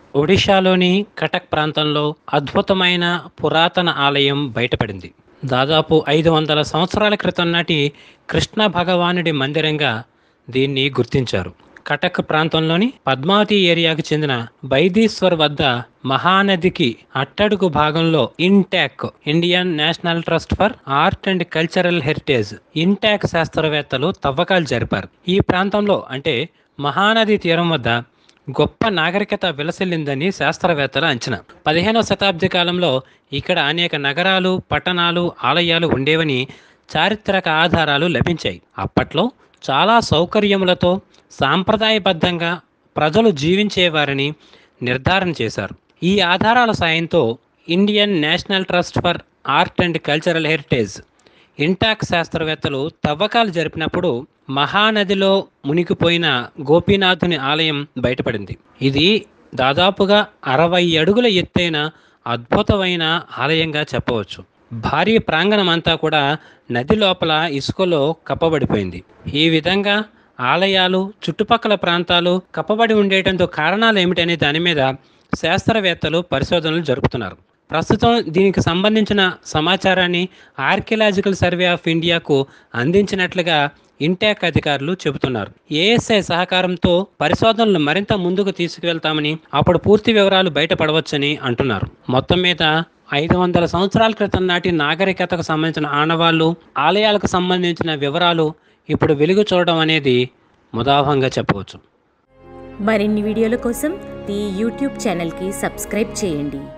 ఒడిశాలోని కటక్ ప్రాంతంలో అద్భుతమైన పురాతన ఆలయం బయటపడింది దాదాపు ఐదు వందల సంవత్సరాల క్రితం నాటి కృష్ణ భగవానుడి మందిరంగా దీన్ని గుర్తించారు కటక్ ప్రాంతంలోని పద్మావతి ఏరియాకు చెందిన బైదీశ్వర్ వద్ద మహానదికి అట్టడుగు భాగంలో INTACH Indian National Trust for Art and Cultural Heritage INTACH శాస్త్రవేత్తలు తవ్వకాలు జరిపారు ఈ ప్రాంతంలో అంటే మహానది తీరం వద్ద గొప్ప నాగరికత విలసిల్లిందని శాస్త్రవేత్తల అంచనా పదిహేనవ శతాబ్ది కాలంలో ఇక్కడ అనేక నగరాలు పట్టణాలు ఆలయాలు ఉండేవని చారిత్రక ఆధారాలు లభించాయి అప్పట్లో చాలా సౌకర్యములతో సాంప్రదాయబద్ధంగా ప్రజలు జీవించేవారని నిర్ధారణ చేశారు ఈ ఆధారాల సాయంతో Indian National Trust for Art and Cultural Heritage INTACH శాస్త్రవేత్తలు తవ్వకాలు జరిపినప్పుడు మహానదిలో మునిగిపోయిన గోపీనాథుని ఆలయం బయటపడింది ఇది దాదాపుగా అరవై అడుగుల ఎత్తైన అద్భుతమైన ఆలయంగా చెప్పవచ్చు భారీ ప్రాంగణం అంతా కూడా నది లోపల ఇసుకలో కప్పబడిపోయింది ఈ విధంగా ఆలయాలు చుట్టుపక్కల ప్రాంతాలు కప్పబడి ఉండేటందుకు కారణాలు ఏమిటనే దాని మీద శాస్త్రవేత్తలు పరిశోధనలు జరుపుతున్నారు ప్రస్తుతం దీనికి సంబంధించిన సమాచారాన్ని ఆర్కియలాజికల్ సర్వే ఆఫ్ ఇండియాకు అందించినట్లుగా ఇంటాక్ అధికారులు చెబుతున్నారు ఏఎస్ఐ సహకారంతో పరిశోధనలు మరింత ముందుకు తీసుకువెళ్తామని అప్పుడు పూర్తి వివరాలు బయటపడవచ్చని అంటున్నారు మొత్తం మీద ఐదు వందల సంవత్సరాల క్రితం నాటి నాగరికతకు సంబంధించిన ఆనవాళ్లు ఆలయాలకు సంబంధించిన వివరాలు ఇప్పుడు వెలుగు చూడడం అనేది ముదాభంగా చెప్పవచ్చు మరిన్ని వీడియోల కోసం ఈ యూట్యూబ్ ఛానల్కి సబ్స్క్రైబ్ చేయండి